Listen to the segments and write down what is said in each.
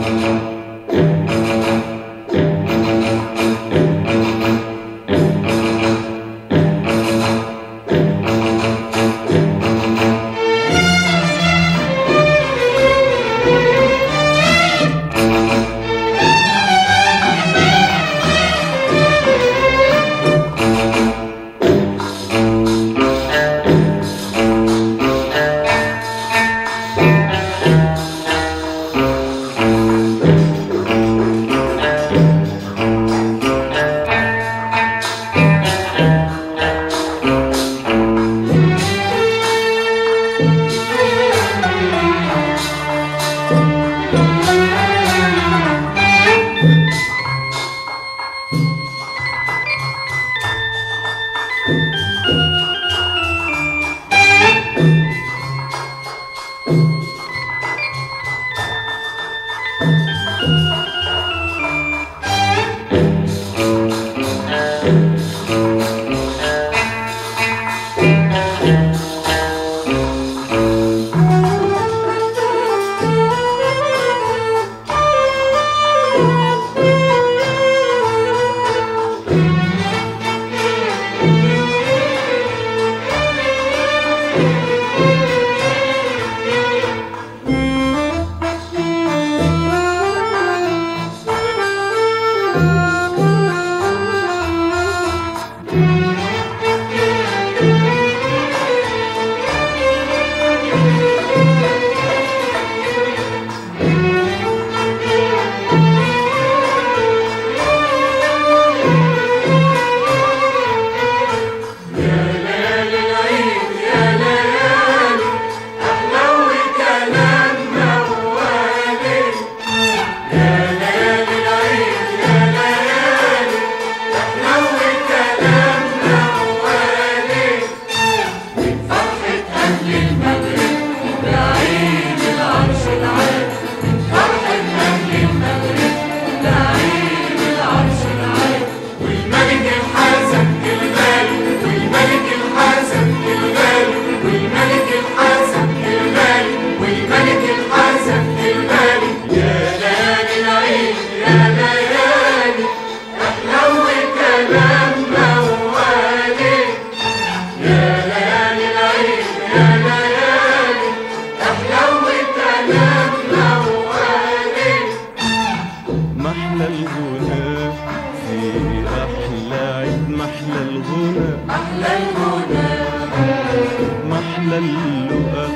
محلى اللقا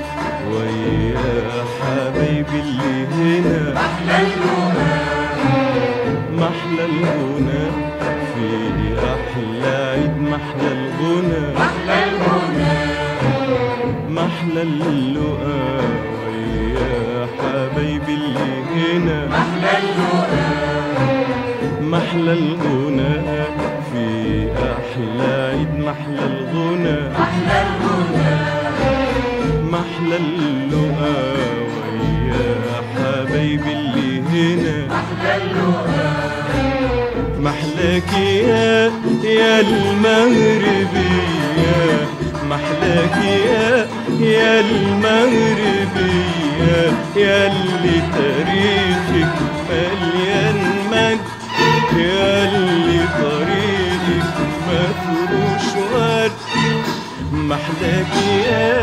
ويا حبايبي اللي هنا محلى الغنى محلى الغنى في أحلى عيد محلى الغنى محلى الغنى محلى اللقا ويا حبايبي اللي هنا محلى الغنى محلى الغنى في أحلى عيد محلى الغنى محلى الغنى محلى اللقا ويا حبايبي اللي هنا محلى الغنى محلاك يا يا المغربي يا محلاك يا يا المغربي يا يا اللي تاريخك مليان مجد يا اللي طريقك مفروش ورد محلاك يا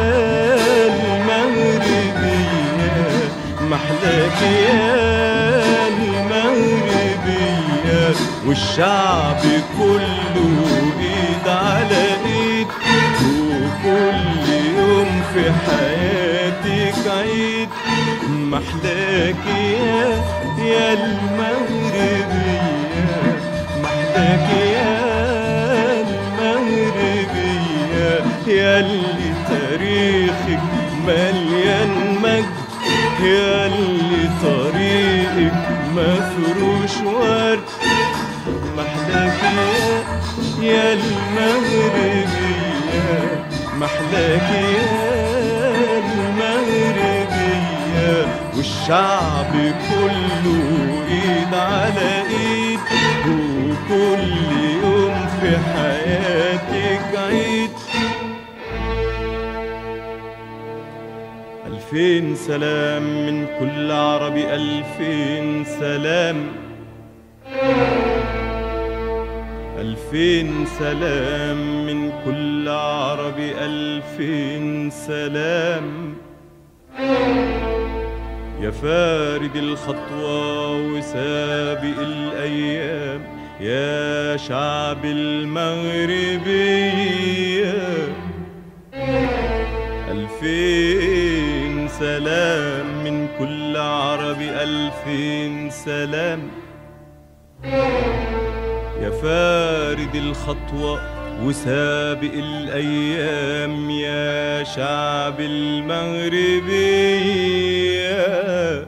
المغربي يا محلاك يا المغربي يا والشعب كله ايد على ايد وكل يوم في حياتك عيد محلاك يا يا المغربي يا محلاك يا المغربي يا يا اللي تاريخك مليان مجد يا اللي طريقك مفروش ورد محلاك يا يا المغربي يا محلاك يا المغربي يا والشعب كله ايد على ايد وكل يوم في حياتك عيد ألف ألفين سلام من كل عربي ألفين سلام ألفين سلام من كل عربي ألفين سلام يا فارد الخطوة وسابق الأيام يا شعب المغربية ألفين سلام من كل عربي ألفين سلام يا فارد الخطوة وسابق الأيام يا شعب المغربية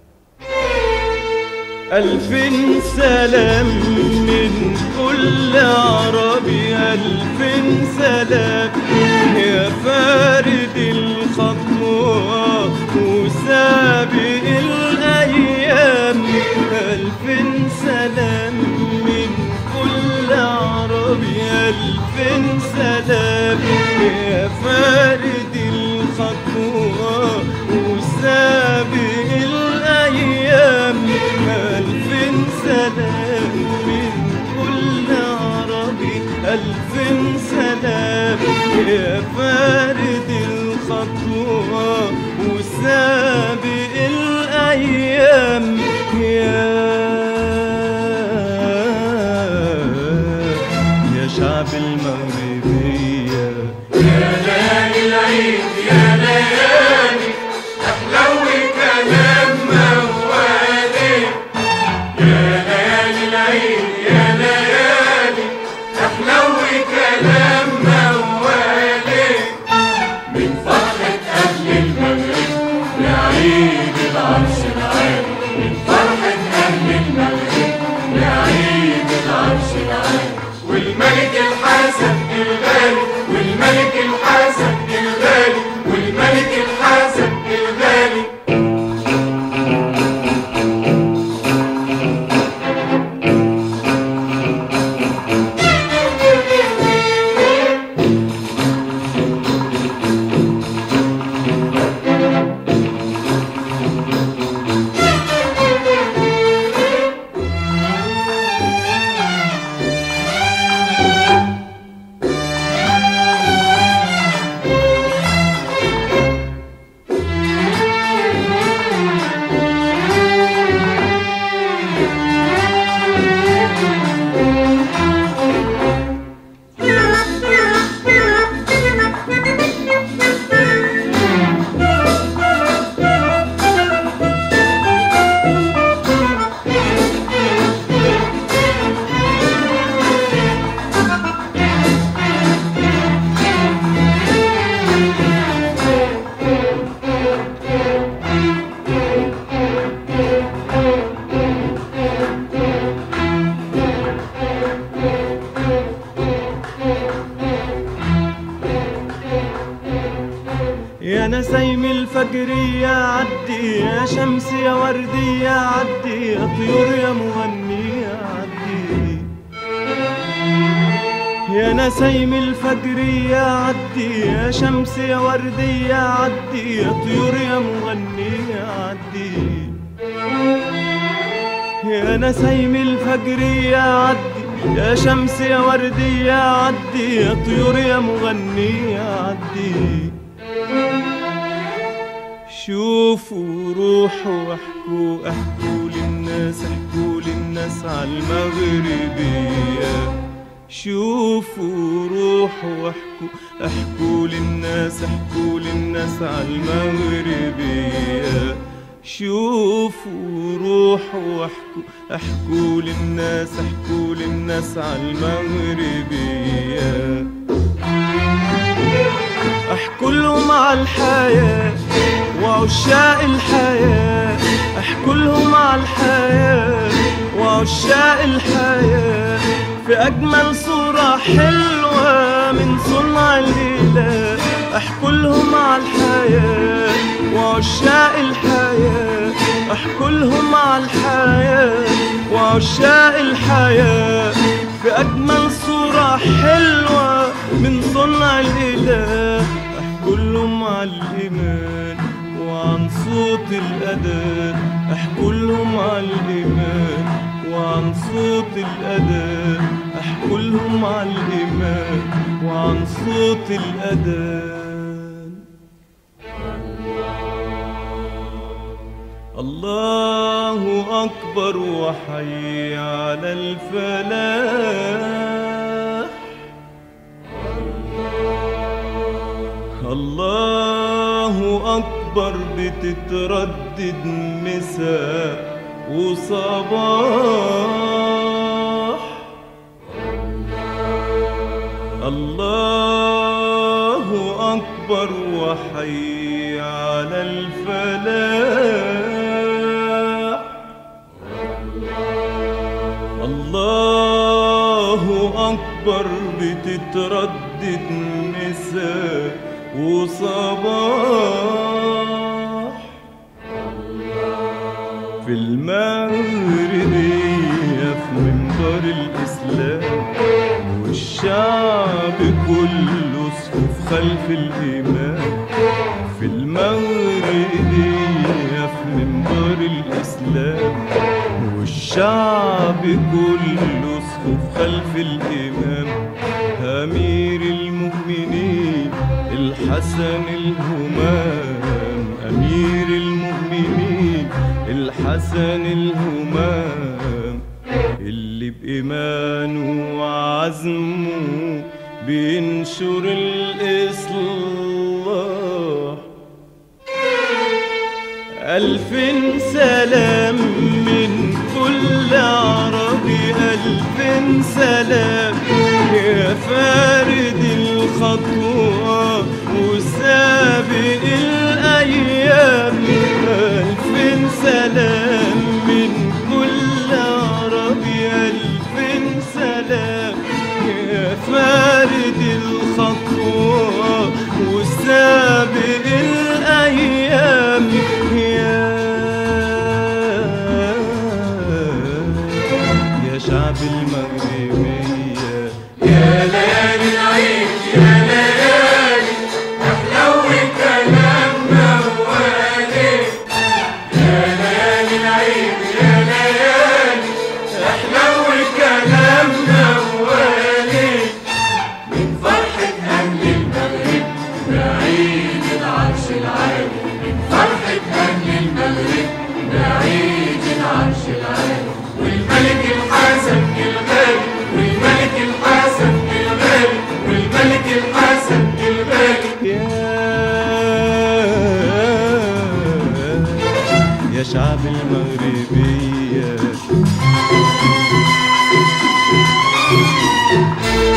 ألفين سلام من كل عربي ألفين سلام يا فارد الخطوة وسابق الأيام ألفين سلام من كل عربي ألفين سلام يا فارد الخطوة وسابق الأيام ألفين سلام من كل عربي ألفين سلام يا فارد الخطوة وسابق الأيام يا يا شعب المغربية يا ليالي العيد يا ليالي أحلوي كلام موالي يا ليالي العيد يا ليالي أحلوي كلام موالي من فرحة أهل المغرب لعيد العرش العالي من فرحة أهل المغرب لعيد العرش العالي والملك الحسن الغالي والملك الحسن الغالي والملك الحسن الغالي يا نسيم الفجرية عدي يا شمس يا وردي يا عدي يا طيور يا مغني يا عدي يا نسيم الفجرية عدي يا شمس يا وردي يا عدي يا طيور يا مغني يا عدي يا نسيم الفجرية عدي يا شمس يا وردي يا عدي يا طيور يا مغني يا عدي شوفوا روحوا واحكوا احكوا للناس احكوا للناس على المغربية شوفوا روحوا واحكوا احكوا للناس احكوا للناس على المغربية شوفوا روحوا واحكوا احكوا للناس احكوا للناس على المغربية احكوا لهم على الحياة وعشاق الحياة احكوا لهم على الحياة وعشاق الحياة في أجمل صورة حلوة من صنع الإله احكوا لهم على الحياة وعشاق الحياة احكوا لهم على الحياة وعشاق الحياة في أجمل صورة حلوة من صنع الإله احكوا لهم على الإيمان وعن صوت الأذان احكوا لهم على الإيمان وعن صوت الأذان احكوا لهم على الإيمان وعن صوت الأذان الله أكبر وحي على الفلاح الله أكبر بتتردد مساء وصباح الله أكبر وحي على الفلاح الله أكبر بتتردد مساء وصباح في المغربية في منبر الإسلام والشعب كله صفوف خلف الإمام في المغربية في منبر الإسلام والشعب كله صفوف خلف الإمام أمير المؤمنين الحسن الهمام أمير المؤمنين الحسن الهمام اللي بإيمانه وعزمه بينشر الإصلاح ألف سلام من كل عربي ألف سلام يا فارد الخطوة وسابق الأيام ألف سلام من كل عربي ألف سلام يا فارد الخطوة وسابق الأيام يا يا شعب المغربية يا ليالي العيد يا ليالي أحلو كلامنا ووالي يا ليالي العيد يا ليالي أحلو كلامنا ووالي من فرحة أهل المغرب بعيد العرش العالي من فرحة أهل المغرب بعيد العرش العالي والملك الحسن الغالي والملك الحسن الغالي والملك الحسن الغالي يا يا شعب المغربية